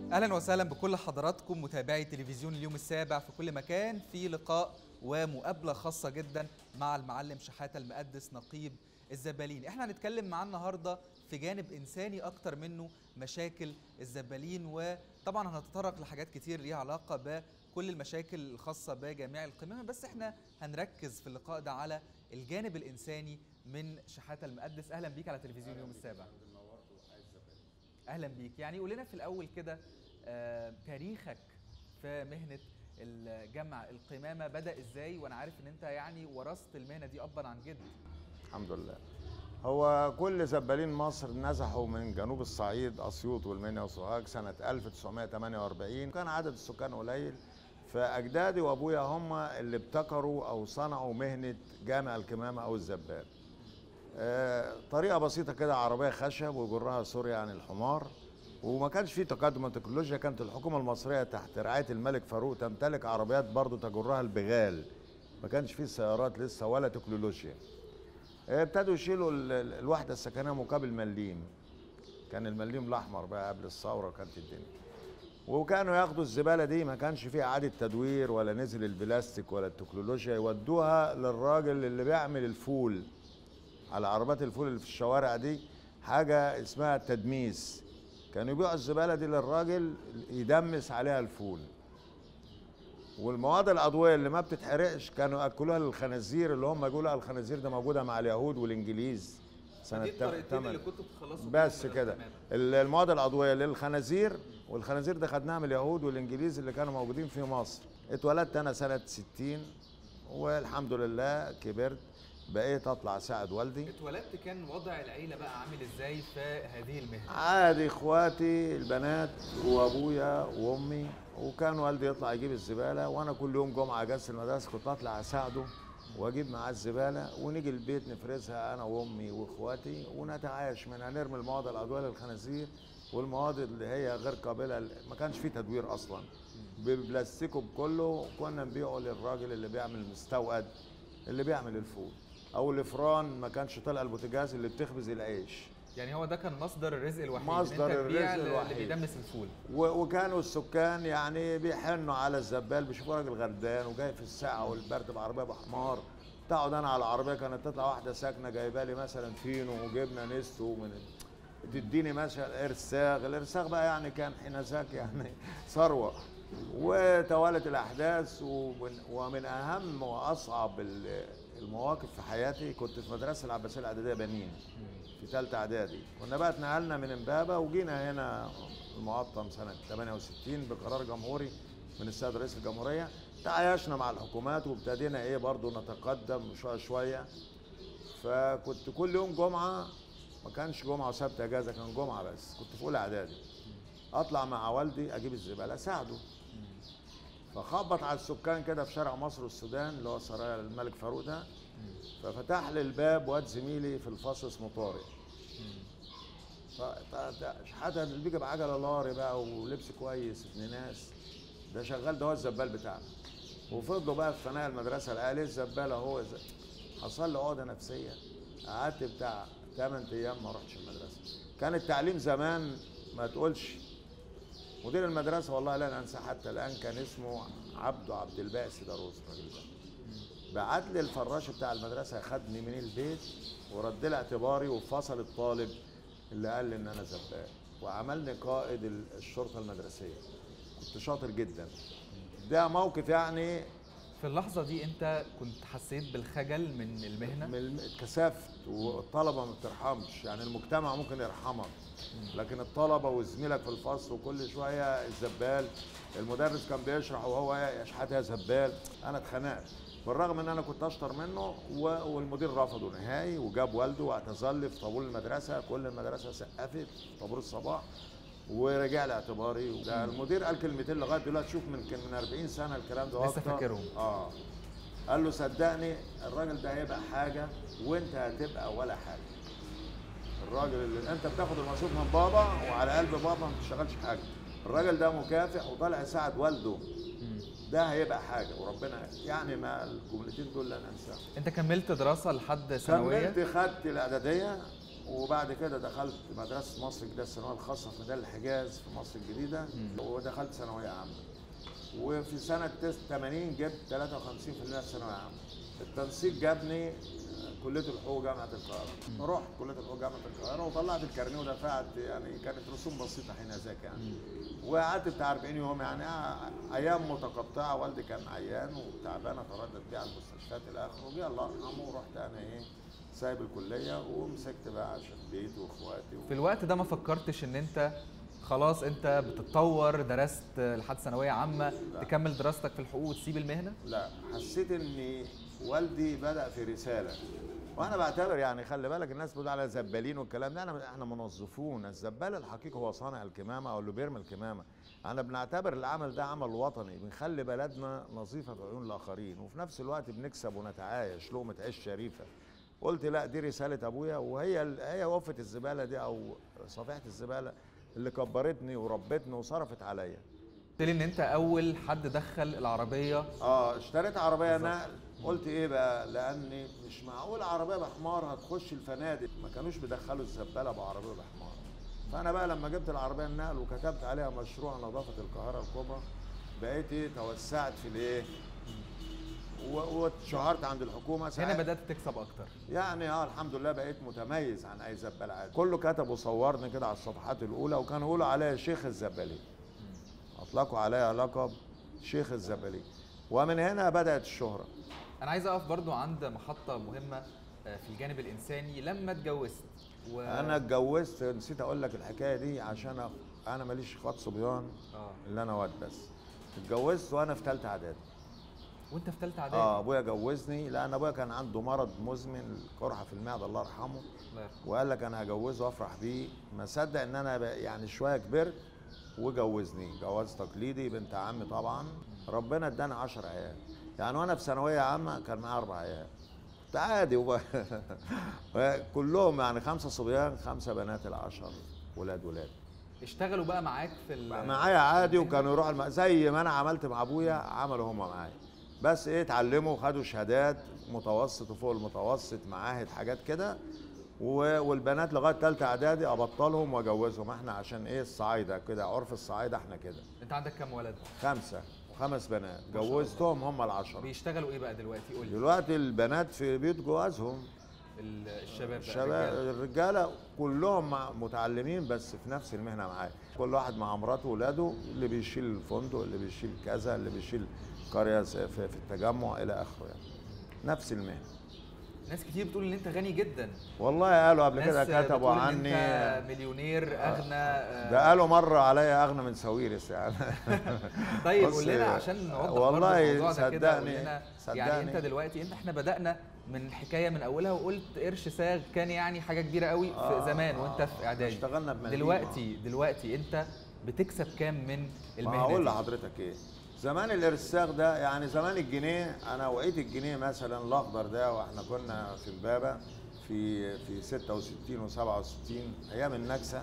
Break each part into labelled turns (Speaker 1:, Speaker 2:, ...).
Speaker 1: اهلا وسهلا بكل حضراتكم متابعي تلفزيون اليوم السابع في كل مكان في لقاء ومقابله خاصه جدا مع المعلم شحاته المقدس نقيب الزبالين احنا هنتكلم معاه النهارده في جانب انساني اكتر منه مشاكل الزبالين وطبعا هنتطرق لحاجات كتير ليها علاقه بكل المشاكل الخاصه بجميع القمامه بس احنا هنركز في اللقاء ده على الجانب الانساني من شحاته المقدس اهلا بيك على تلفزيون اليوم السابع اهلا بيك يعني قول لنا في الاول كده آه، تاريخك في مهنه الجمع القمامه بدا ازاي وانا عارف ان انت يعني ورثت المهنه دي ابا عن جد
Speaker 2: الحمد لله هو كل زبالين مصر نزحوا من جنوب الصعيد اسيوط والمنيا وسوهاج سنه 1948 كان عدد السكان قليل فاجدادي وابويا هم اللي ابتكروا او صنعوا مهنه جامع الكمامه او الزبال آه، طريقه بسيطه كده عربيه خشب ويجرها سوريا عن الحمار وما كانش في تقدم التكنولوجيا كانت الحكومه المصريه تحت رعايه الملك فاروق تمتلك عربيات برضو تجرها البغال ما كانش في سيارات لسه ولا تكنولوجيا ابتدوا يشيلوا ال- ال- الوحده السكنيه مقابل مليم كان المليم الاحمر بقى قبل الثوره كانت الدنيا وكانوا ياخدوا الزباله دي ما كانش فيها اعاده تدوير ولا نزل البلاستيك ولا التكنولوجيا يودوها للراجل اللي بيعمل الفول على عربات الفول اللي في الشوارع دي حاجه اسمها تدميس كانوا يبيعوا الزباله دي للراجل يدمس عليها الفول والمواد العضويه اللي ما بتتحرقش كانوا ياكلوها للخنازير اللي هم يقولوا الخنازير ده موجوده مع اليهود والانجليز سنه
Speaker 1: دي الطريقتين
Speaker 2: تمن-
Speaker 1: اللي كنتوا بتخلصوا
Speaker 2: بس
Speaker 1: بيهم من
Speaker 2: كده
Speaker 1: القمامة.
Speaker 2: ال- المواد العضويه للخنازير والخنازير ده خدناها من اليهود والانجليز اللي كانوا موجودين في مصر اتولدت انا سنه 60 والحمد لله كبرت بقيت اطلع اساعد والدي
Speaker 1: اتولدت كان وضع العيله بقى عامل ازاي في هذه المهنه
Speaker 2: عادي اخواتي البنات وابويا وامي وكان والدي يطلع يجيب الزباله وانا كل يوم جمعه اجازه المدرسه كنت اطلع اساعده واجيب معاه الزباله ونيجي البيت نفرزها انا وامي واخواتي ونتعايش منها نرمي المواد العضويه للخنازير والمواد اللي هي غير قابله ل- ما كانش فيه تدوير اصلا ببلاستيكه بكله كنا نبيعه للراجل اللي بيعمل مستوقد اللي بيعمل الفول او الفران ما كانش طالع البوتاجاز اللي بتخبز العيش
Speaker 1: يعني هو ده كان مصدر الرزق الوحيد
Speaker 2: مصدر
Speaker 1: إن أنت تبيع
Speaker 2: الرزق
Speaker 1: ل-
Speaker 2: الوحيد.
Speaker 1: اللي بيدمس الفول
Speaker 2: و- وكانوا السكان يعني بيحنوا على الزبال بيشوفوا راجل غردان وجاي في الساعه والبرد بعربيه بحمار تقعد انا على العربيه كانت تطلع واحده ساكنه جايبه لي مثلا فينو وجبنه نستو من تديني مثلا ارساغ الارساغ بقى يعني كان حينذاك يعني ثروه وتوالت الاحداث ومن, ومن اهم واصعب ال- المواقف في حياتي كنت في مدرسه العباسيه الاعداديه بنين في ثالثه اعدادي كنا بقى اتنقلنا من امبابه وجينا هنا المقطم سنه 68 بقرار جمهوري من السيد رئيس الجمهوريه تعايشنا مع الحكومات وابتدينا ايه برضو نتقدم شويه شويه فكنت كل يوم جمعه ما كانش جمعه وسبت اجازه كان جمعه بس كنت في اولى اعدادي اطلع مع والدي اجيب الزباله اساعده فخبط على السكان كده في شارع مصر والسودان اللي هو سرايا الملك فاروق ده ففتح لي الباب واد زميلي في الفصل اسمه طارق شحاته اللي بيجي بعجله لاري بقى ولبس كويس ابن ناس ده شغال ده هو الزبال بتاعنا وفضلوا بقى في فناء المدرسه العالي الزبال اهو ز- حصل لي عقده نفسيه قعدت بتاع 8 ايام ما رحتش المدرسه كان التعليم زمان ما تقولش مدير المدرسه والله لا انسى حتى الان كان اسمه عبده عبد الباسي دروس الراجل ده بعت لي الفراش بتاع المدرسه خدني من البيت ورد لي اعتباري وفصل الطالب اللي قال لي ان انا زبال وعملني قائد ال- الشرطه المدرسيه كنت شاطر جدا ده موقف يعني
Speaker 1: في اللحظه دي انت كنت حسيت بالخجل من المهنه
Speaker 2: من الم- اتكسفت والطلبه ما بترحمش يعني المجتمع ممكن يرحمك لكن الطلبه وزميلك في الفصل وكل شويه الزبال المدرس كان بيشرح وهو يا شحات يا زبال انا اتخنقت بالرغم ان انا كنت اشطر منه و- والمدير رفضه نهائي وجاب والده واعتذر لي في طابور المدرسه كل المدرسه سقفت في طابور الصباح ورجع لي اعتباري ده المدير قال كلمتين لغايه دلوقتي شوف من كان من 40 سنه الكلام ده
Speaker 1: لسه
Speaker 2: أكتر.
Speaker 1: فاكرهم.
Speaker 2: اه قال له صدقني الراجل ده هيبقى حاجه وانت هتبقى ولا حاجه الراجل اللي انت بتاخد المصروف من بابا وعلى قلب بابا ما بتشتغلش حاجه الراجل ده مكافح وطالع يساعد والده ده هيبقى حاجه وربنا يعني ما الجملتين دول لا ننساهم
Speaker 1: انت كملت دراسه لحد ثانويه
Speaker 2: كملت خدت الاعداديه وبعد كده دخلت مدرسه مصر الجديده الثانويه الخاصه في ميدان الحجاز في مصر الجديده ودخلت ثانويه عامه وفي سنه 80 جبت 53% في ثانويه عامه التنسيق جابني كليه الحقوق جامعه القاهره رحت كليه الحقوق جامعه القاهره وطلعت الكارنيه ودفعت يعني كانت رسوم بسيطه حينذاك يعني وقعدت بتاع 40 يوم يعني آه، ايام متقطعه والدي كان عيان وتعبان اتردد بيه على المستشفيات الى اخره وجه الله يرحمه ورحت انا ايه سايب الكليه ومسكت بقى عشان بيتي واخواتي
Speaker 1: في الوقت ده ما فكرتش ان انت خلاص انت بتتطور درست لحد ثانويه عامه
Speaker 2: لا.
Speaker 1: تكمل دراستك في الحقوق وتسيب المهنه
Speaker 2: لا حسيت ان والدي بدا في رساله وانا بعتبر يعني خلي بالك الناس بتقول على زبالين والكلام ده انا احنا منظفون الزبال الحقيقي هو صانع الكمامه او اللي بيرمي الكمامه احنا بنعتبر العمل ده عمل وطني بنخلي بلدنا نظيفه في عيون الاخرين وفي نفس الوقت بنكسب ونتعايش لقمه عيش شريفه قلت لا دي رساله ابويا وهي ال- هي وقفه الزباله دي او صفيحه الزباله اللي كبرتني وربتني وصرفت عليا
Speaker 1: قلت لي ان انت اول حد دخل العربيه
Speaker 2: اه اشتريت عربيه
Speaker 1: بالظبط.
Speaker 2: نقل قلت ايه بقى لاني مش معقول عربيه بحمار هتخش الفنادق ما كانوش بيدخلوا الزباله بعربيه بحمار فانا بقى لما جبت العربيه النقل وكتبت عليها مشروع نظافه القاهره الكبرى بقيت ايه توسعت في الايه و- واتشهرت عند الحكومه
Speaker 1: هنا
Speaker 2: ساعات
Speaker 1: بدات تكسب اكتر
Speaker 2: يعني اه الحمد لله بقيت متميز عن اي زبال عادي كله كتب وصورني كده على الصفحات الاولى وكانوا يقولوا عليا شيخ الزبالين اطلقوا عليا لقب شيخ الزبالين ومن هنا بدات الشهره
Speaker 1: انا عايز اقف برضو عند محطه مهمه آه، في الجانب الانساني لما اتجوزت و...
Speaker 2: انا اتجوزت نسيت اقول لك الحكايه دي عشان أخ- انا ماليش اخوات صبيان
Speaker 1: اه
Speaker 2: اللي انا واد بس اتجوزت وانا في ثالثه اعدادي
Speaker 1: وانت في ثالثه اعدادي
Speaker 2: اه ابويا جوزني لان ابويا كان عنده مرض مزمن قرحه في المعده الله يرحمه
Speaker 1: الله يرحمه.
Speaker 2: وقال لك انا هجوزه وافرح بيه ما صدق ان انا بقى- يعني شويه كبرت وجوزني جواز تقليدي بنت عمي طبعا ربنا اداني 10 عيال يعني وانا في ثانويه عامه كان معايا اربع عيال كنت عادي وب... كلهم يعني خمسه صبيان خمسه بنات العشر ولاد ولاد
Speaker 1: اشتغلوا بقى معاك في ال...
Speaker 2: معايا عادي وكانوا يروحوا الم... زي ما انا عملت مع ابويا عملوا هم معايا بس ايه اتعلموا وخدوا شهادات متوسط وفوق المتوسط معاهد حاجات كده و... والبنات لغايه ثالثه اعدادي ابطلهم واجوزهم احنا عشان ايه الصعايده كده عرف الصعايده احنا كده
Speaker 1: انت عندك كام ولد
Speaker 2: خمسه وخمس بنات
Speaker 1: شاء الله.
Speaker 2: جوزتهم هم العشره
Speaker 1: بيشتغلوا ايه بقى دلوقتي قول لي
Speaker 2: دلوقتي البنات في بيوت جوازهم
Speaker 1: ال- الشباب بقى
Speaker 2: الشباب
Speaker 1: الرجالة.
Speaker 2: الرجاله كلهم مع- متعلمين بس في نفس المهنه معايا كل واحد مع مراته واولاده اللي بيشيل الفندق اللي بيشيل كذا اللي بيشيل قريه س- في في التجمع الى اخره يعني نفس المهنه
Speaker 1: ناس كتير بتقول ان انت غني جدا
Speaker 2: والله قالوا قبل كده
Speaker 1: ناس
Speaker 2: كتبوا
Speaker 1: بتقول إن
Speaker 2: عني
Speaker 1: انت مليونير اغنى آه،
Speaker 2: ده قالوا مره عليا اغنى من ساويرس يعني
Speaker 1: طيب
Speaker 2: بص،
Speaker 1: قول لنا عشان نوضح برضه
Speaker 2: والله
Speaker 1: الموضوع ده كده قول
Speaker 2: صدقني-
Speaker 1: لنا
Speaker 2: صدقني.
Speaker 1: يعني انت دلوقتي انت احنا بدانا من الحكايه من اولها وقلت قرش ساغ كان يعني حاجه كبيره قوي في
Speaker 2: آه،
Speaker 1: زمان
Speaker 2: آه،
Speaker 1: وانت في اعدادي
Speaker 2: اشتغلنا بملايين.
Speaker 1: دلوقتي دلوقتي انت بتكسب كام من
Speaker 2: ما
Speaker 1: المهنه
Speaker 2: هقول
Speaker 1: دي؟
Speaker 2: لحضرتك ايه زمان الارساخ ده يعني زمان الجنيه انا وقيت الجنيه مثلا الاخضر ده واحنا كنا في البابا في في 66 و67 ايام النكسه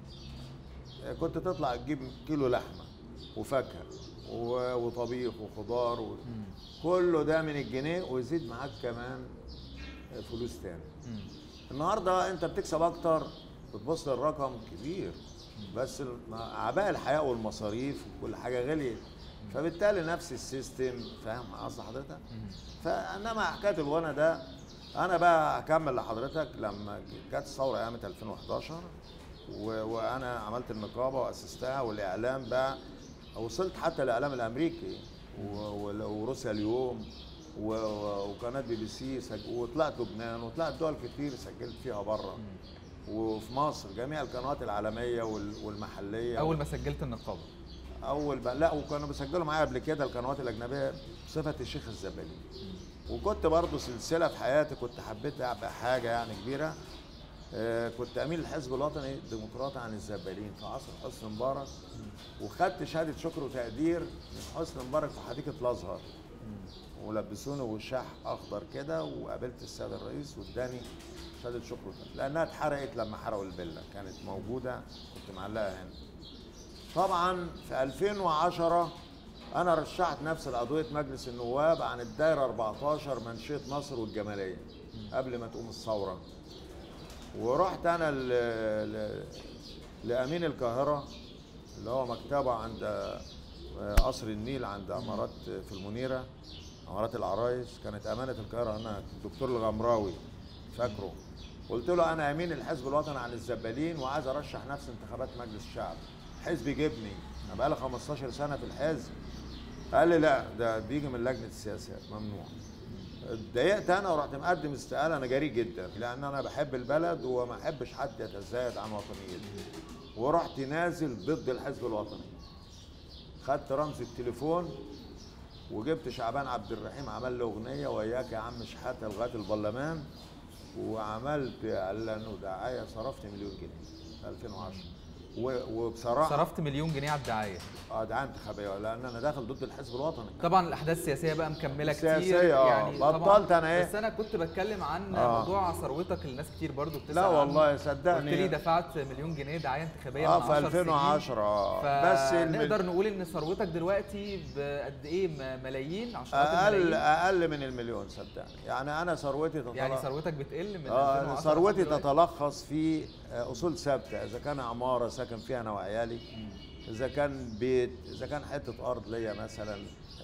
Speaker 2: كنت تطلع تجيب كيلو لحمه وفاكهه و- وطبيخ وخضار و...
Speaker 1: مم.
Speaker 2: كله ده من الجنيه ويزيد معاك كمان فلوس تاني
Speaker 1: مم.
Speaker 2: النهارده انت بتكسب اكتر بتبص للرقم كبير بس ال- مع اعباء الحياه والمصاريف وكل حاجه غليت فبالتالي نفس السيستم فاهم قصد حضرتك؟
Speaker 1: مم.
Speaker 2: فانما حكايه الغنى ده انا بقى اكمل لحضرتك لما جت الثوره ايام 2011 و- وانا عملت النقابه واسستها والاعلام بقى وصلت حتى الاعلام الامريكي و- و- وروسيا اليوم و- و- وقناه بي بي سي سج- وطلعت لبنان وطلعت دول كتير سجلت فيها بره وفي مصر جميع القنوات العالميه وال- والمحليه
Speaker 1: اول ما سجلت النقابه
Speaker 2: اول بقى لا وكانوا بيسجلوا معايا قبل كده القنوات الاجنبيه بصفه الشيخ الزبالي وكنت برضه سلسله في حياتي كنت حبيت ابقى حاجه يعني كبيره آه، كنت امين الحزب الوطني الديمقراطي عن الزبالين في عصر حسني مبارك وخدت شهاده شكر وتقدير من حسني مبارك في حديقه الازهر ولبسوني وشاح اخضر كده وقابلت السيد الرئيس واداني شهاده شكر وتقدير لانها اتحرقت لما حرقوا الفيلا كانت موجوده كنت معلقها هنا طبعا في 2010 انا رشحت نفسي لعضويه مجلس النواب عن الدائره 14 منشيه نصر والجماليه قبل ما تقوم الثوره ورحت انا ل... ل... لامين القاهره اللي هو مكتبه عند آه، قصر النيل عند عمارات في المنيره عمارات العرايس كانت امانه القاهره انا الدكتور الغمراوي فاكره قلت له انا امين الحزب الوطني عن الزبالين وعايز ارشح نفسي انتخابات مجلس الشعب حزب يجيبني انا بقالي 15 سنه في الحزب قال لي لا ده بيجي من لجنه السياسات ممنوع اتضايقت انا ورحت مقدم استقاله انا جريء جدا لان انا بحب البلد وما احبش حد يتزايد عن وطنيتي ورحت نازل ضد الحزب الوطني خدت رمز التليفون وجبت شعبان عبد الرحيم عمل له اغنيه وياك يا عم شحاته لغايه البرلمان وعملت اعلان ودعايه صرفت مليون جنيه في 2010 و- وبصراحه
Speaker 1: صرفت مليون جنيه على الدعايه
Speaker 2: اه دعايه انتخابيه لان انا داخل ضد الحزب الوطني
Speaker 1: طبعا الاحداث السياسيه بقى مكمله كتير
Speaker 2: السياسية، آه.
Speaker 1: يعني طبعاً-
Speaker 2: بطلت أنا إيه؟
Speaker 1: بس انا كنت بتكلم عن
Speaker 2: آه.
Speaker 1: موضوع ثروتك اللي ناس كتير برضو بتسال
Speaker 2: لا
Speaker 1: عنه.
Speaker 2: والله
Speaker 1: قلت لي
Speaker 2: صدقني
Speaker 1: دفعت مليون جنيه دعايه انتخابيه
Speaker 2: اه
Speaker 1: من
Speaker 2: في
Speaker 1: 10 سنين.
Speaker 2: 2010 اه بس المل-
Speaker 1: فنقدر نقول ان ثروتك دلوقتي بقد ايه م- ملايين عشرات
Speaker 2: اقل
Speaker 1: الملايين
Speaker 2: اقل من المليون صدقني يعني انا ثروتي تتلخص
Speaker 1: يعني ثروتك بتقل من
Speaker 2: اه
Speaker 1: 2010
Speaker 2: ثروتي
Speaker 1: لحد دلوقتي؟
Speaker 2: تتلخص في آه، اصول ثابته اذا كان عماره ساكن فيها انا وعيالي اذا كان بيت اذا كان حته ارض ليا مثلا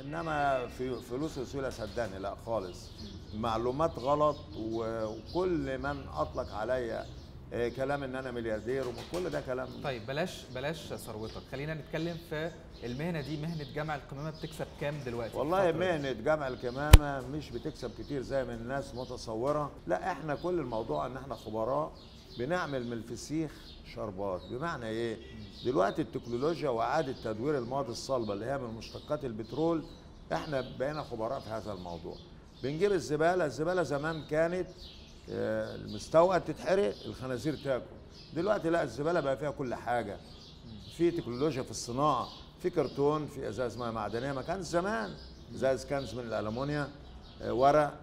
Speaker 2: انما في فلوس وسيله صدقني لا خالص معلومات غلط و- وكل من اطلق عليا آه، كلام ان انا ملياردير وكل ده كلام
Speaker 1: طيب بلاش بلاش ثروتك خلينا نتكلم في المهنه دي مهنه جمع القمامه بتكسب كام دلوقتي
Speaker 2: والله
Speaker 1: الفترة دي؟
Speaker 2: مهنة جمع الكمامة مش بتكسب كتير زي ما الناس متصورة لا احنا كل الموضوع ان احنا خبراء بنعمل من الفسيخ شربات بمعنى ايه دلوقتي التكنولوجيا واعادة تدوير المواد الصلبة اللي هي من مشتقات البترول احنا بقينا خبراء في هذا الموضوع بنجيب الزبالة الزبالة زمان كانت آه، المستوى تتحرق الخنازير تاكل دلوقتي لا الزبالة بقى فيها كل حاجة في تكنولوجيا في الصناعه في كرتون في ازاز ميه معدنيه ما كان زمان ازاز كنز من الالومنيا آه، ورق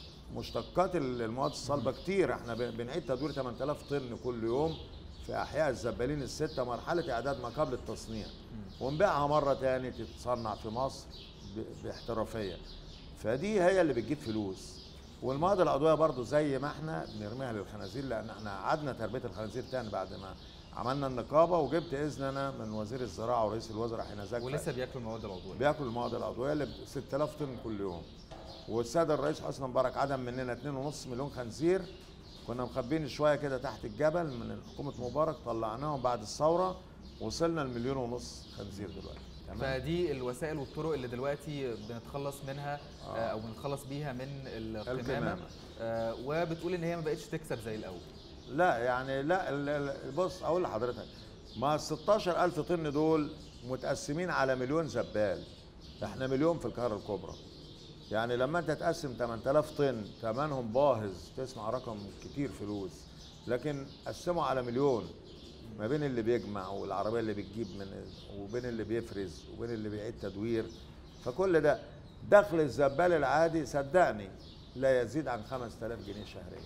Speaker 2: مشتقات ال- المواد الصلبه كتير احنا ب- بنعيد تدوير 8000 طن كل يوم في احياء الزبالين السته مرحله اعداد ما قبل التصنيع ونبيعها مره تاني تتصنع في مصر ب- باحترافيه فدي هي اللي بتجيب فلوس والمواد العضويه برضو زي ما احنا بنرميها للخنازير لان احنا قعدنا تربيه الخنازير تاني بعد ما عملنا النقابه وجبت اذن انا من وزير الزراعه ورئيس الوزراء حينذاك
Speaker 1: ولسه بياكلوا المواد العضويه
Speaker 2: بياكل المواد العضويه اللي ب 6000 طن كل يوم والسيد الرئيس حسني مبارك عدم مننا 2.5 مليون خنزير كنا مخبين شويه كده تحت الجبل من حكومه مبارك طلعناهم بعد الثوره وصلنا لمليون ونص خنزير دلوقتي تمام
Speaker 1: فدي الوسائل والطرق اللي دلوقتي بنتخلص منها آه. او بنتخلص بيها من القمامه
Speaker 2: القمامة.
Speaker 1: آه وبتقول ان هي ما بقتش تكسب زي الاول
Speaker 2: لا يعني لا ال- ال- بص اقول لحضرتك ما ال 16000 طن دول متقسمين على مليون زبال احنا مليون في القاهره الكبرى يعني لما انت تقسم 8000 طن ثمنهم باهظ تسمع رقم كتير فلوس لكن قسموا على مليون ما بين اللي بيجمع والعربيه اللي بتجيب من وبين اللي بيفرز وبين اللي بيعيد تدوير فكل ده دخل الزبال العادي صدقني لا يزيد عن 5000 جنيه شهريا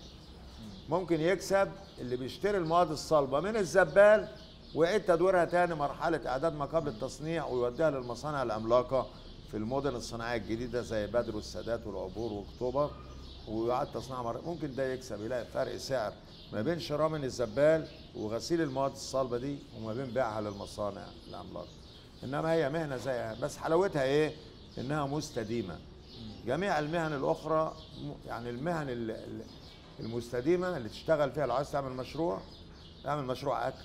Speaker 2: ممكن يكسب اللي بيشتري المواد الصلبه من الزبال ويعيد تدويرها تاني مرحله اعداد ما قبل التصنيع ويوديها للمصانع العملاقه في المدن الصناعيه الجديده زي بدر والسادات والعبور واكتوبر ويعاد تصنيعها مرة ممكن ده يكسب يلاقي فرق سعر ما بين شراء من الزبال وغسيل المواد الصلبه دي وما بين بيعها للمصانع العملاقه انما هي مهنه زيها بس حلاوتها ايه انها مستديمه جميع المهن الاخرى م- يعني المهن ال- ال- المستديمه اللي تشتغل فيها لو عايز تعمل مشروع اعمل مشروع اكل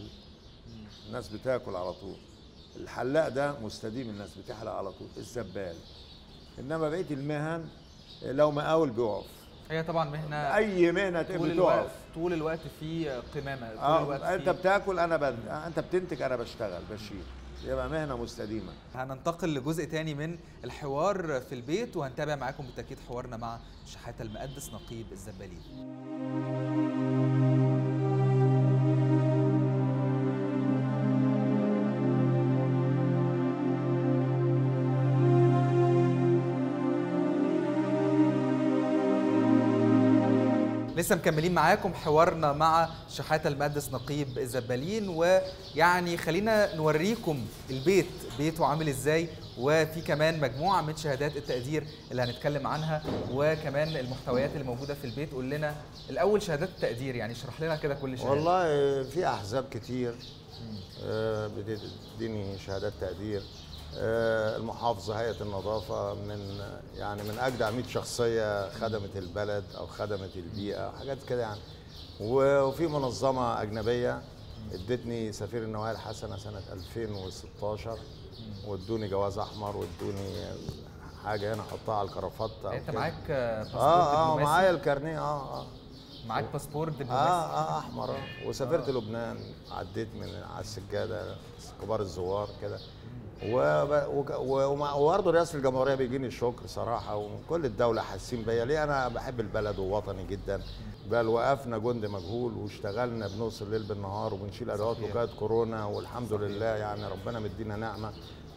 Speaker 2: الناس بتاكل على طول الحلاق ده مستديم الناس بتحلق على طول الزبال انما بقيه المهن لو مقاول بيقف
Speaker 1: هي طبعا مهنه
Speaker 2: اي مهنه
Speaker 1: طول الوقت
Speaker 2: بتقف
Speaker 1: طول الوقت في قمامه طول
Speaker 2: اه
Speaker 1: الوقت
Speaker 2: انت
Speaker 1: في
Speaker 2: بتاكل انا بن... انت بتنتج انا بشتغل بشيل يبقى مهنه مستديمه
Speaker 1: هننتقل لجزء تاني من الحوار في البيت وهنتابع معاكم بالتاكيد حوارنا مع شحاته المقدس نقيب الزبالين لسه مكملين معاكم حوارنا مع شحاته المقدس نقيب الزبالين ويعني خلينا نوريكم البيت بيته عامل ازاي وفي كمان مجموعه من شهادات التقدير اللي هنتكلم عنها وكمان المحتويات اللي موجوده في البيت قول لنا الاول شهادات التقدير يعني اشرح لنا كده كل شهاده
Speaker 2: والله في احزاب كتير آه، بتديني شهادات تقدير آه، المحافظه هيئه النظافه من يعني من اجدع 100 شخصيه خدمت البلد او خدمت البيئه حاجات كده يعني و- وفي منظمه اجنبيه ادتني سفير النوايا الحسنه سنه 2016 وادوني جواز احمر وادوني حاجه هنا احطها على الكرافته أو
Speaker 1: انت
Speaker 2: كده.
Speaker 1: معاك آه، باسبور
Speaker 2: اه اه
Speaker 1: دبلوماسي
Speaker 2: معايا الكارنيه اه اه
Speaker 1: معاك باسبور
Speaker 2: اه
Speaker 1: دبلوماسي
Speaker 2: اه احمر آه. وسافرت لبنان عديت من على السجاده كبار الزوار كده وب- وك- و- ومع- وبرضه رئاسه الجمهوريه بيجيني الشكر صراحه وكل الدوله حاسين بيا ليه انا بحب البلد ووطني جدا بل وقفنا جند مجهول واشتغلنا بنوصل الليل بالنهار وبنشيل ادوات
Speaker 1: صحيح.
Speaker 2: وقايه كورونا والحمد لله يعني ربنا مدينا نعمه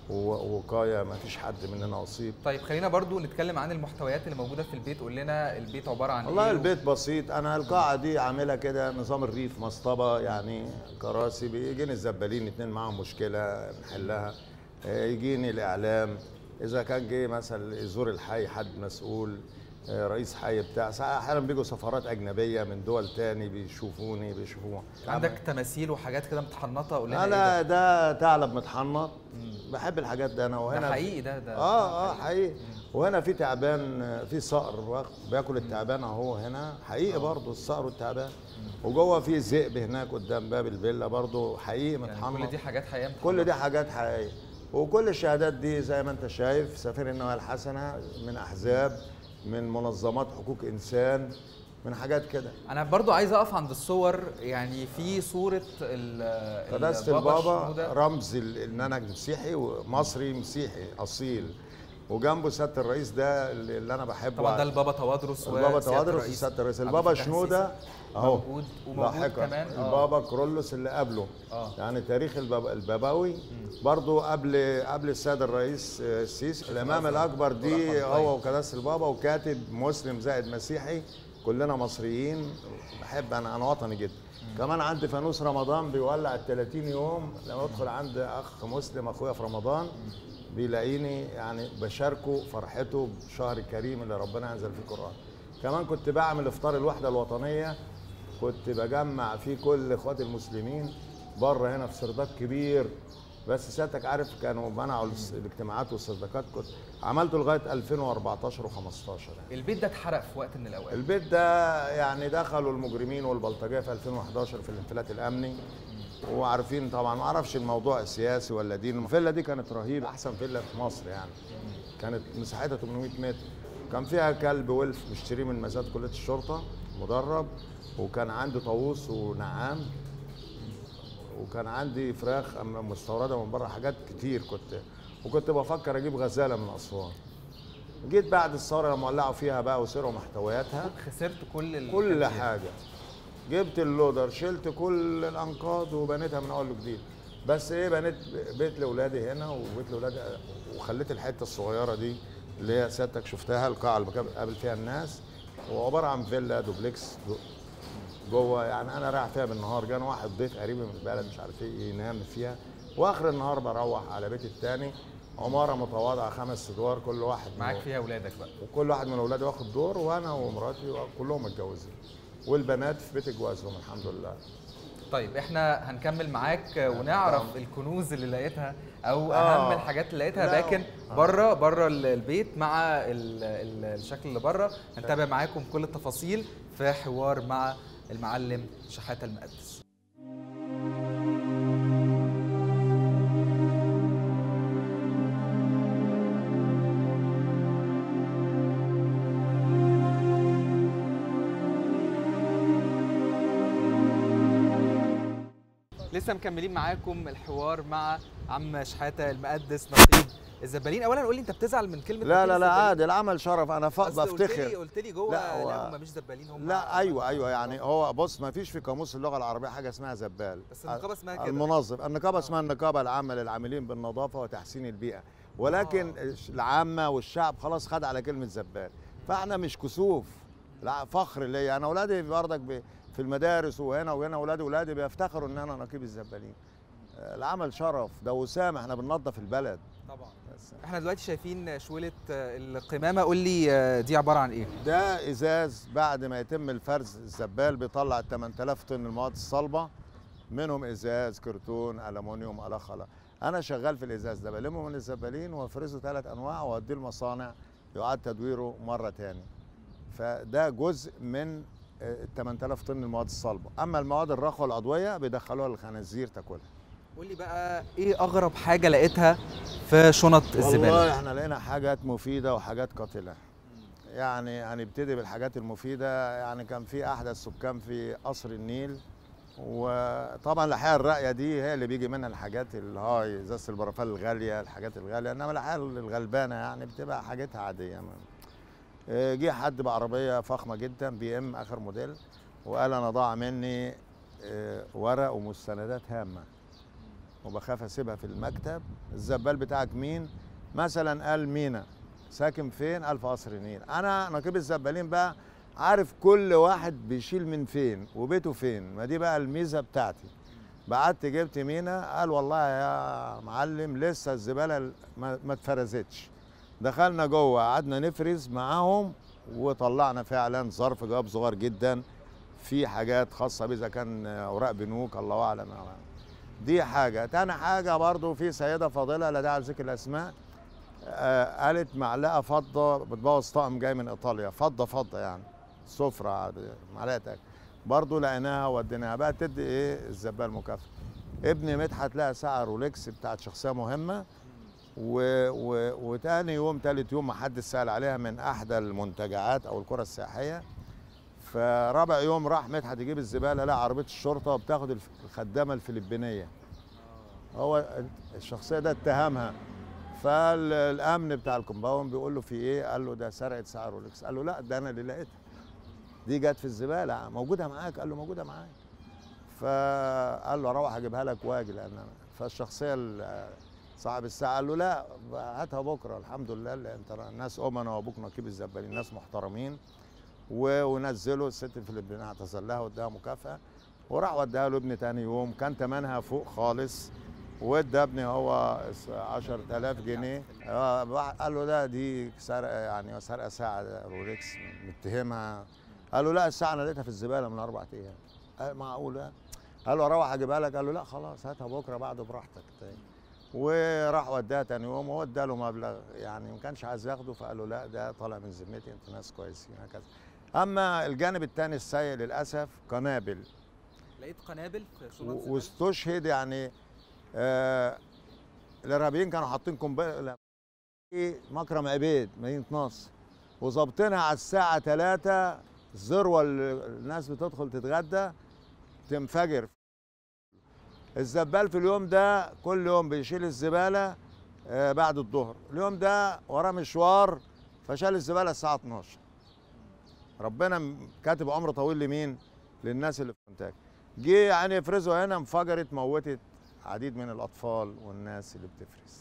Speaker 2: ووقايه ما فيش حد مننا اصيب
Speaker 1: طيب خلينا برضو نتكلم عن المحتويات اللي موجوده في البيت قول لنا البيت عباره عن
Speaker 2: والله
Speaker 1: ايه
Speaker 2: البيت بسيط انا القاعه دي عاملها كده نظام الريف مصطبه يعني كراسي بيجيني الزبالين اتنين معاهم مشكله نحلها آه، يجيني الاعلام اذا كان جه مثلا يزور الحي حد مسؤول آه، رئيس حي بتاع ساعات احيانا بيجوا سفارات اجنبيه من دول تاني بيشوفوني بيشوفوا
Speaker 1: عندك تماثيل وحاجات كده متحنطه قول لنا
Speaker 2: انا
Speaker 1: ايه
Speaker 2: ده ثعلب متحنط
Speaker 1: مم.
Speaker 2: بحب الحاجات ده انا
Speaker 1: ده
Speaker 2: وهنا
Speaker 1: ده حقيقي ده ده
Speaker 2: اه اه حقيقي وهنا في تعبان في صقر واخ- بياكل التعبان اهو هنا حقيقي برضه الصقر والتعبان وجوه في ذئب هناك قدام باب الفيلا برضه حقيقي
Speaker 1: يعني
Speaker 2: متحنط
Speaker 1: كل دي حاجات حقيقيه
Speaker 2: كل
Speaker 1: متحنطة.
Speaker 2: دي حاجات حقيقيه وكل الشهادات دي زي ما انت شايف سفير النوايا الحسنه من احزاب من منظمات حقوق انسان من حاجات كده
Speaker 1: انا برضو عايز اقف عند الصور يعني في صوره ال
Speaker 2: قداسه البابا
Speaker 1: الشنودة.
Speaker 2: رمز ال- ان انا مسيحي ومصري مسيحي اصيل وجنبه سياده الرئيس ده اللي اللي انا بحبه
Speaker 1: طبعا ده البابا توادرس
Speaker 2: البابا
Speaker 1: وسيادة
Speaker 2: توادرس
Speaker 1: الرئيس
Speaker 2: وسياده الرئيس
Speaker 1: عبد
Speaker 2: البابا
Speaker 1: الفتاح
Speaker 2: شنوده
Speaker 1: السيسي.
Speaker 2: اهو
Speaker 1: موجود وموجود
Speaker 2: لاحقا
Speaker 1: كمان آه.
Speaker 2: البابا كرولوس اللي قبله
Speaker 1: آه.
Speaker 2: يعني تاريخ الباب البابوي برضو قبل قبل السيد الرئيس آه، السيسي الامام الاكبر دي
Speaker 1: ورحمة الله.
Speaker 2: هو وقداسه البابا وكاتب مسلم زائد مسيحي كلنا مصريين بحب انا انا وطني جدا كمان عندي فانوس رمضان بيولع ال 30 يوم لما ادخل عند اخ مسلم اخويا في رمضان بيلاقيني يعني بشاركه فرحته بالشهر الكريم اللي ربنا انزل فيه القران كمان كنت بعمل افطار الوحده الوطنيه كنت بجمع فيه كل اخواتي المسلمين بره هنا في سرداب كبير بس سيادتك عارف كانوا منعوا الاس- الاجتماعات والصداقات كنت عملته لغايه 2014 و15 يعني
Speaker 1: البيت ده اتحرق في وقت من الاوقات
Speaker 2: البيت ده يعني دخلوا المجرمين والبلطجيه في 2011 في الانفلات الامني وعارفين طبعا ما اعرفش الموضوع سياسي ولا دين الفيلا دي كانت رهيبه احسن فيلا في مصر يعني كانت مساحتها 800 متر كان فيها كلب ولف مشتريه من مزاد كليه الشرطه مدرب وكان عندي طاووس ونعام وكان عندي فراخ أم- مستورده من بره حاجات كتير كنت وكنت بفكر اجيب غزاله من اسوان جيت بعد الثوره لما ولعوا فيها بقى وسرقوا محتوياتها
Speaker 1: خسرت كل ال-
Speaker 2: كل
Speaker 1: الكافيات.
Speaker 2: حاجه جبت اللودر شلت كل الانقاض وبنيتها من اول وجديد بس ايه بنيت بيت لاولادي هنا وبيت لاولادي وخليت الحته الصغيره دي اللي هي سيادتك شفتها القاعه اللي بقابل فيها الناس وعباره عن فيلا دوبلكس جو- جوه يعني انا رايح فيها بالنهار جانا واحد ضيف قريب من البلد مش عارف ايه ينام فيها واخر النهار بروح على بيتي التاني عماره متواضعه خمس ادوار كل واحد من
Speaker 1: معاك فيها اولادك بقى
Speaker 2: وكل واحد من اولادي واخد دور وانا ومراتي كلهم متجوزين والبنات في بيت جوازهم الحمد لله
Speaker 1: طيب احنا هنكمل معاك ونعرف
Speaker 2: طبعاً.
Speaker 1: الكنوز اللي لقيتها او
Speaker 2: آه.
Speaker 1: اهم الحاجات اللي لقيتها
Speaker 2: لا.
Speaker 1: لكن بره بره البيت مع ال- ال- الشكل اللي بره هنتابع معاكم كل التفاصيل في حوار مع المعلم شحاته المقدس لسه مكملين معاكم الحوار مع عم شحاته المقدس نقيب الزبالين اولا قول لي انت بتزعل من كلمه
Speaker 2: لا
Speaker 1: نقيب
Speaker 2: لا لا
Speaker 1: الزبالين؟
Speaker 2: عادي العمل شرف انا ف-
Speaker 1: أصل قلت لي
Speaker 2: بفتخر
Speaker 1: قلت لي جوه
Speaker 2: لا، هو-
Speaker 1: لا هم مش زبالين هم
Speaker 2: لا ايوه ايوه يعني هو بص ما فيش في قاموس اللغه العربيه حاجه اسمها زبال
Speaker 1: بس النقابة اسمها كده.
Speaker 2: المنظم النقابه اسمها النقابه العامه للعاملين بالنظافه وتحسين البيئه ولكن العامه والشعب خلاص خد على كلمه زبال فاحنا مش كسوف لا فخر ليا انا اولادي برضك ب- في المدارس وهنا وهنا اولادي اولادي بيفتخروا ان انا نقيب الزبالين آه، العمل شرف ده وسام احنا بننظف البلد
Speaker 1: طبعا
Speaker 2: بس
Speaker 1: احنا دلوقتي شايفين شويله آه، القمامه قول لي آه، دي عباره عن ايه
Speaker 2: ده ازاز بعد ما يتم الفرز الزبال بيطلع ال 8000 طن المواد الصلبه منهم ازاز كرتون الومنيوم الخلا انا شغال في الازاز ده بلمه من الزبالين وافرزه ثلاث انواع واوديه المصانع يعاد تدويره مره تاني فده جزء من ال 8000 طن المواد الصلبه اما المواد الرخوه العضويه بيدخلوها للخنازير تاكلها
Speaker 1: قول لي بقى ايه اغرب حاجه لقيتها في شنط الزباله
Speaker 2: والله احنا لقينا حاجات مفيده وحاجات قاتله يعني هنبتدي بالحاجات المفيده يعني كان في احد السكان في قصر النيل وطبعا الاحياء الراقيه دي هي اللي بيجي منها الحاجات الهاي ازازه البرفان الغاليه الحاجات الغاليه انما الاحياء الغلبانه يعني بتبقى حاجتها عاديه اه، جه حد بعربيه فخمه جدا بي ام اخر موديل وقال انا ضاع مني اه، ورق ومستندات هامه وبخاف اسيبها في المكتب الزبال بتاعك مين مثلا قال مينا ساكن فين قال في قصر النيل انا نقيب الزبالين بقى عارف كل واحد بيشيل من فين وبيته فين ما دي بقى الميزه بتاعتي بعت جبت مينا قال والله يا معلم لسه الزباله ما ما اتفرزتش دخلنا جوه قعدنا نفرز معاهم وطلعنا فعلا ظرف جواب صغير جدا في حاجات خاصه بيه اذا كان اوراق بنوك الله اعلم دي حاجه تاني حاجه برضو في سيده فاضله لا داعي لذكر الاسماء آه قالت معلقه فضه بتبوظ طقم جاي من ايطاليا فضه فضه يعني سفره عادي، معلقه أكل. برضو لقيناها وديناها بقى تدي ايه الزبال مكافاه ابني مدحت لها ساعه رولكس بتاعت شخصيه مهمه و... و... وتاني يوم تالت يوم ما حد سال عليها من احدى المنتجعات او القرى السياحيه فرابع يوم راح مدحت يجيب الزباله لا عربيه الشرطه وبتاخد الف- الخدامه الفلبينيه هو الشخصيه ده اتهمها فالامن بتاع الكومباوند بيقول له في ايه قال له ده سرقت ساعه رولكس قال له لا ده انا اللي لقيتها دي جت في الزباله موجوده معاك قال له موجوده معاك فقال له اروح اجيبها لك واجي لان أنا- فالشخصيه ال- صاحب الساعه قال له لا هاتها بكره الحمد لله اللي انت الناس امنا وابوك نقيب الزبالين ناس محترمين و- ونزلوا الست الفلبينيه اعتذر لها واداها مكافاه وراح وداها له ابني تاني يوم كان ثمنها فوق خالص وادى ابني هو 10000 جنيه آه، راح قال له ده دي سرقه يعني سرقه ساعه رولكس متهمها قال له لا الساعه انا لقيتها في الزباله من اربع ايام قال معقوله قال له اروح اجيبها لك قال له لا خلاص هاتها بكره بعد براحتك تاني وراح وداها تاني يوم وهو اداله مبلغ يعني ما كانش عايز ياخده فقال له لا ده طالع من ذمتي انتوا ناس كويسين هكذا اما الجانب الثاني السيء للاسف قنابل
Speaker 1: لقيت قنابل في شنط
Speaker 2: و-
Speaker 1: زبالة؟
Speaker 2: واستشهد يعني آه الارهابيين كانوا حاطين قنبله في مكرم عبيد مدينه نصر وظابطينها على الساعه 3 الذروه اللي الناس بتدخل تتغدى تنفجر الزبال في اليوم ده كل يوم بيشيل الزباله آه بعد الظهر اليوم ده وراه مشوار فشال الزباله الساعه 12 ربنا م- كاتب عمر طويل لمين للناس اللي في الانتاج جه يعني يفرزوا هنا انفجرت موتت عديد من الاطفال والناس اللي بتفرز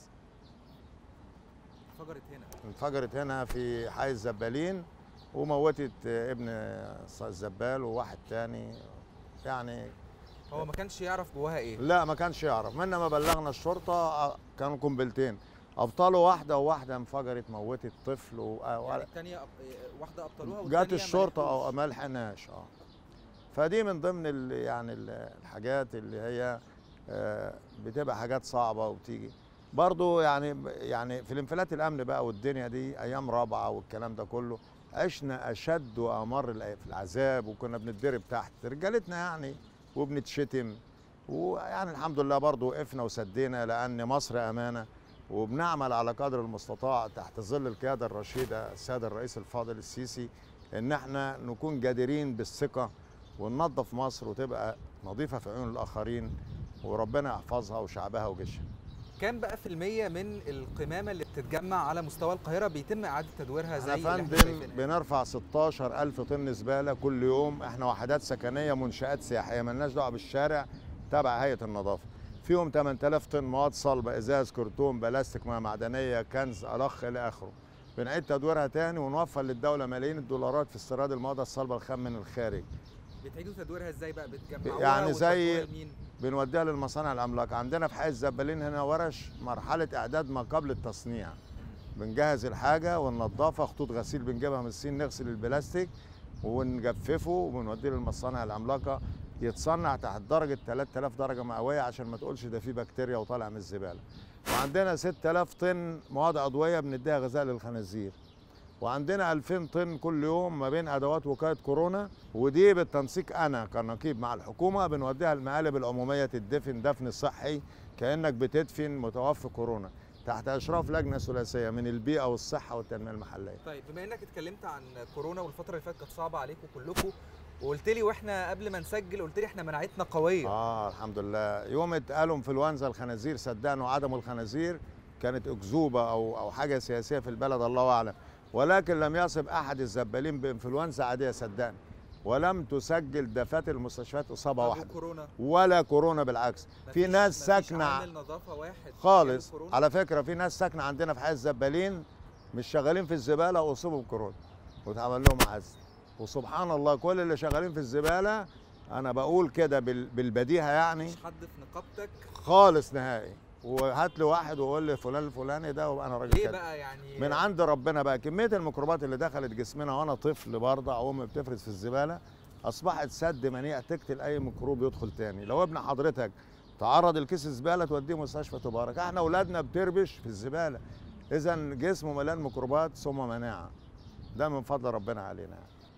Speaker 1: انفجرت هنا
Speaker 2: انفجرت هنا في حي الزبالين وموتت آه، ابن الزبال وواحد تاني يعني
Speaker 1: هو ما كانش يعرف جواها ايه
Speaker 2: لا ما كانش يعرف من ما بلغنا الشرطه آه، كانوا قنبلتين ابطلوا واحده وواحده انفجرت موتت طفل و... آه،
Speaker 1: يعني الثانيه واحده ابطلوها
Speaker 2: جات
Speaker 1: والتانية
Speaker 2: الشرطه
Speaker 1: ما
Speaker 2: او
Speaker 1: لحقوش.
Speaker 2: ما لحقناش اه فدي من ضمن ال يعني ال الحاجات اللي هي آه، بتبقى حاجات صعبه وبتيجي برضو يعني يعني في الانفلات الامن بقى والدنيا دي ايام رابعه والكلام ده كله عشنا اشد وامر الأي- في العذاب وكنا بنتضرب تحت رجالتنا يعني وبنتشتم ويعني الحمد لله برضو وقفنا وسدينا لان مصر امانه وبنعمل على قدر المستطاع تحت ظل القياده الرشيده السيد الرئيس الفاضل السيسي ان احنا نكون جادرين بالثقه وننظف مصر وتبقى نظيفه في عيون الاخرين وربنا يحفظها وشعبها وجيشها
Speaker 1: كام بقى في المية من القمامة اللي بتتجمع على مستوى القاهرة بيتم إعادة تدويرها زي
Speaker 2: احنا
Speaker 1: اللي احنا
Speaker 2: فندم
Speaker 1: شايفينها؟
Speaker 2: بنرفع 16000 طن زباله كل يوم احنا وحدات سكنيه منشات سياحيه مالناش دعوه بالشارع تبع هيئه النظافه فيهم 8000 طن مواد صلبه ازاز كرتون بلاستيك ميه معدنيه كنز الخ الى اخره بنعيد تدويرها تاني ونوفر للدوله ملايين الدولارات في استيراد المواد الصلبه الخام من الخارج
Speaker 1: بتعيدوا تدويرها ازاي بقى بتجمعوها
Speaker 2: يعني زي-
Speaker 1: وتودوها لمين؟
Speaker 2: بنوديها للمصانع العملاقه عندنا في حي الزبالين هنا ورش مرحله اعداد ما قبل التصنيع بنجهز الحاجه وننضفها خطوط غسيل بنجيبها من الصين نغسل البلاستيك ونجففه وبنوديه للمصانع العملاقه يتصنع تحت درجه 3000 درجه مئويه عشان ما تقولش ده فيه بكتيريا وطالع من الزباله وعندنا 6000 طن مواد عضويه بنديها غذاء للخنازير وعندنا 2000 طن كل يوم ما بين ادوات وقايه كورونا ودي بالتنسيق انا كنقيب مع الحكومه بنوديها المقالب العموميه تدفن دفن صحي كانك بتدفن متوفي كورونا تحت اشراف لجنه ثلاثيه من البيئه والصحه والتنميه المحليه
Speaker 1: طيب بما انك اتكلمت عن كورونا والفتره اللي فاتت كانت صعبه عليكم كلكم وقلت لي واحنا قبل ما نسجل قلت لي احنا مناعتنا قويه
Speaker 2: اه الحمد لله يوم اتقالوا انفلونزا الخنازير صدقنا وعدموا الخنازير كانت اكذوبه او او حاجه سياسيه في البلد الله اعلم ولكن لم يصب احد الزبالين بانفلونزا عاديه صدقني ولم تسجل دفاتر المستشفيات اصابه
Speaker 1: طب
Speaker 2: واحده
Speaker 1: وكورونا
Speaker 2: ولا كورونا بالعكس في
Speaker 1: مفيش-
Speaker 2: ناس
Speaker 1: مفيش
Speaker 2: ساكنه
Speaker 1: عامل نظافه واحد
Speaker 2: خالص
Speaker 1: جاله كورونا؟
Speaker 2: على فكره في ناس ساكنه عندنا في حي الزبالين مش شغالين في الزباله واصيبوا بكورونا واتعمل لهم عزل وسبحان الله كل اللي شغالين في الزباله انا بقول كده بال- بالبديهه يعني
Speaker 1: مفيش حد في نقابتك
Speaker 2: خالص نهائي وهات لي واحد وقول لي فلان الفلاني ده وابقى انا راجل
Speaker 1: ليه
Speaker 2: كده
Speaker 1: بقى يعني
Speaker 2: من عند ربنا بقى كميه الميكروبات اللي دخلت جسمنا وانا طفل برضع وامي بتفرز في الزباله اصبحت سد منيع تقتل اي ميكروب يدخل تاني لو ابن حضرتك تعرض الكيس زباله توديه مستشفى تبارك احنا اولادنا بتربش في الزباله اذا جسمه مليان ميكروبات ثم مناعه ده من فضل ربنا علينا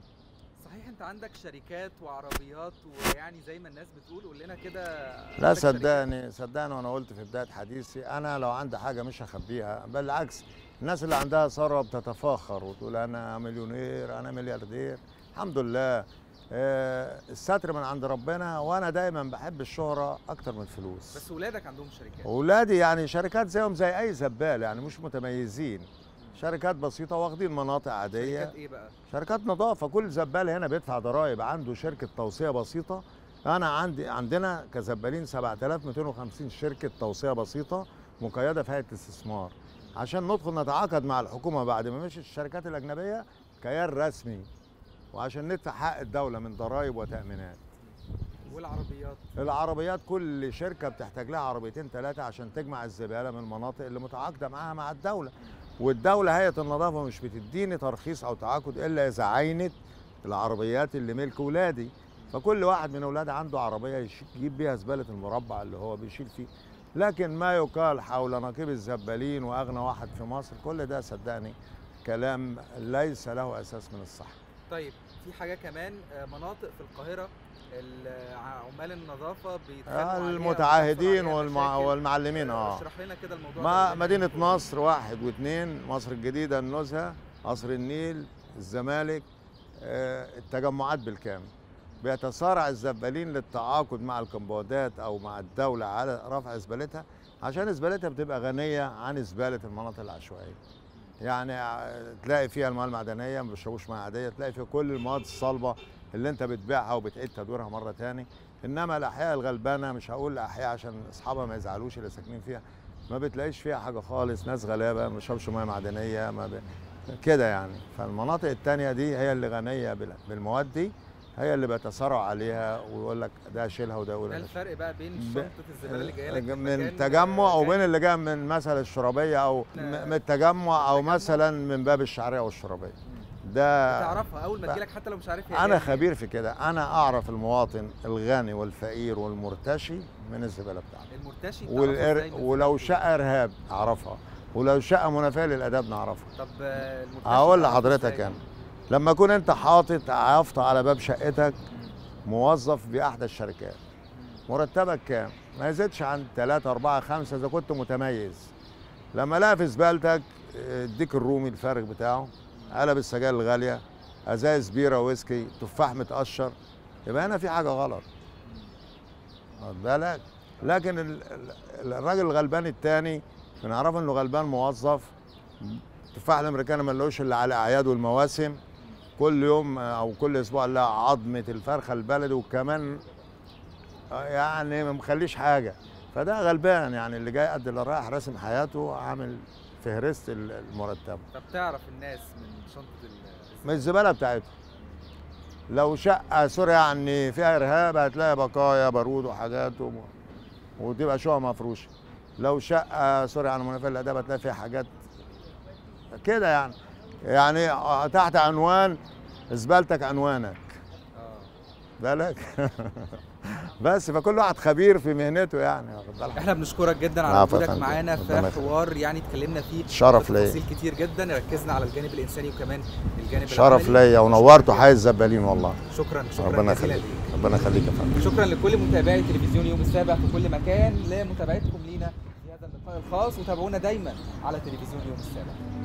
Speaker 1: صحيح انت عندك شركات وعربيات ويعني زي ما الناس بتقول قول لنا كده
Speaker 2: لا
Speaker 1: عندك شركات؟
Speaker 2: صدقني صدقني وانا قلت في بدايه حديثي انا لو عندي حاجه مش هخبيها بالعكس الناس اللي عندها ثروه بتتفاخر وتقول انا مليونير انا ملياردير الحمد لله آه، الستر من عند ربنا وانا دايما بحب الشهره اكتر من الفلوس
Speaker 1: بس ولادك عندهم شركات
Speaker 2: اولادي يعني شركات زيهم زي اي زبال يعني مش متميزين شركات بسيطه واخدين مناطق عاديه
Speaker 1: شركات ايه بقى
Speaker 2: شركات نظافه كل زبال هنا بيدفع ضرائب عنده شركه توصيه بسيطه انا عندي عندنا كزبالين 7250 شركه توصيه بسيطه مقيده في هيئه الاستثمار عشان ندخل نتعاقد مع الحكومه بعد ما مشيت الشركات الاجنبيه كيان رسمي وعشان ندفع حق الدوله من ضرائب وتامينات
Speaker 1: والعربيات
Speaker 2: العربيات كل شركه بتحتاج لها عربيتين ثلاثه عشان تجمع الزباله من المناطق اللي متعاقده معاها مع الدوله والدوله هيئه النظافه مش بتديني ترخيص او تعاقد الا اذا عينت العربيات اللي ملك ولادي فكل واحد من اولادي عنده عربيه يش- يجيب بيها زباله المربع اللي هو بيشيل فيه لكن ما يقال حول نقيب الزبالين واغنى واحد في مصر كل ده صدقني كلام ليس له اساس من الصحه
Speaker 1: طيب في حاجه كمان آه، مناطق في القاهره ال- ع- عمال النظافه بيتخانقوا
Speaker 2: آه،
Speaker 1: عليها
Speaker 2: المتعاهدين
Speaker 1: وبيحصل عليها
Speaker 2: والمع
Speaker 1: مشاكل.
Speaker 2: والمعلمين اه
Speaker 1: اشرح لنا كده الموضوع
Speaker 2: ما
Speaker 1: ده
Speaker 2: مدينة نصر واحد واثنين مصر الجديدة النزهة قصر النيل الزمالك آه، التجمعات بالكامل بيتصارع الزبالين للتعاقد مع الكمبودات او مع الدولة على رفع زبالتها عشان زبالتها بتبقى غنية عن زبالة المناطق العشوائية يعني ع- تلاقي فيها المواد المعدنية ما بيشربوش ميه عادية تلاقي فيها كل المواد الصلبة اللي انت بتبيعها وبتعيد تدويرها مرة تاني انما الاحياء الغلبانة مش هقول احياء عشان اصحابها ما يزعلوش اللي ساكنين فيها ما بتلاقيش فيها حاجه خالص ناس غلابه ما بيشربش ميه معدنيه ما ب... كده يعني فالمناطق التانية دي هي اللي غنيه بال- بالمواد دي هي اللي بيتصارعوا عليها ويقول لك ده شيلها وده يقول
Speaker 1: ده
Speaker 2: أنا
Speaker 1: الفرق بقى بين
Speaker 2: ب-
Speaker 1: شنطه الزباله اللي جايه لك
Speaker 2: من
Speaker 1: مكان،
Speaker 2: تجمع
Speaker 1: آه،
Speaker 2: او
Speaker 1: جاي-
Speaker 2: بين اللي جاي من مثلا الشرابيه او م- من التجمع او
Speaker 1: التجمع.
Speaker 2: مثلا من باب الشعريه والشرابيه ده
Speaker 1: تعرفها اول ما
Speaker 2: ب-
Speaker 1: تجيلك حتى لو مش عارف هي
Speaker 2: انا
Speaker 1: جاية
Speaker 2: خبير في كده انا اعرف المواطن الغني والفقير والمرتشي من الزباله بتاعته
Speaker 1: منين. المرتشي بتعرفه
Speaker 2: والإر...
Speaker 1: إزاي من
Speaker 2: ولو
Speaker 1: زبالته؟
Speaker 2: شقه ارهاب اعرفها ولو شقه منافيه للاداب نعرفها
Speaker 1: طب آه، المرتشي
Speaker 2: هقول
Speaker 1: بتعرفه
Speaker 2: لحضرتك
Speaker 1: إزاي؟
Speaker 2: انا لما اكون انت حاطط عفطه على باب شقتك موظف باحدى الشركات مرتبك كام ما يزيدش عن 3 4 5 اذا كنت متميز لما لقى في زبالتك آه، الديك الرومي الفارغ بتاعه علب السجاير الغاليه ازايز بيره ويسكي تفاح متقشر يبقى هنا في حاجه غلط واخد بالك لكن ال- ال- الراجل الغلبان التاني بنعرف انه غلبان موظف التفاح الامريكاني ملوش الا على الاعياد والمواسم كل يوم او كل اسبوع لها عظمه الفرخه البلدي وكمان يعني ما مخليش حاجه فده غلبان يعني اللي جاي قد اللي رايح راسم حياته عامل فهرست ال- المرتبه
Speaker 1: طب تعرف الناس من شنطه ال-
Speaker 2: من الزباله بتاعتهم لو شقه سوري يعني فيها ارهاب هتلاقي بقايا بارود وحاجات و... وتبقى شقه مفروشه لو شقه سوري على منافع الاداب هتلاقي فيها حاجات كده يعني يعني تحت عنوان زبالتك عنوانك
Speaker 1: اه
Speaker 2: بالك بس فكل واحد خبير في مهنته يعني واخد بالك
Speaker 1: احنا بنشكرك جدا على
Speaker 2: العفو يا
Speaker 1: وجودك
Speaker 2: فندم.
Speaker 1: معانا
Speaker 2: ربنا
Speaker 1: في
Speaker 2: يخليك.
Speaker 1: حوار يعني اتكلمنا فيه
Speaker 2: شرف ليا.
Speaker 1: تفاصيل كتير جدا ركزنا على الجانب الانساني وكمان الجانب
Speaker 2: شرف
Speaker 1: العملي.
Speaker 2: ليا ونورتوا حي الزبالين والله
Speaker 1: شكرا شكرا
Speaker 2: ربنا
Speaker 1: جزيلا
Speaker 2: يخليك
Speaker 1: ليك
Speaker 2: ربنا يخليك يا فندم
Speaker 1: شكرا لكل متابعي تلفزيون يوم السابع في كل مكان لمتابعتكم لينا في هذا اللقاء الخاص وتابعونا دايما على تلفزيون يوم السابع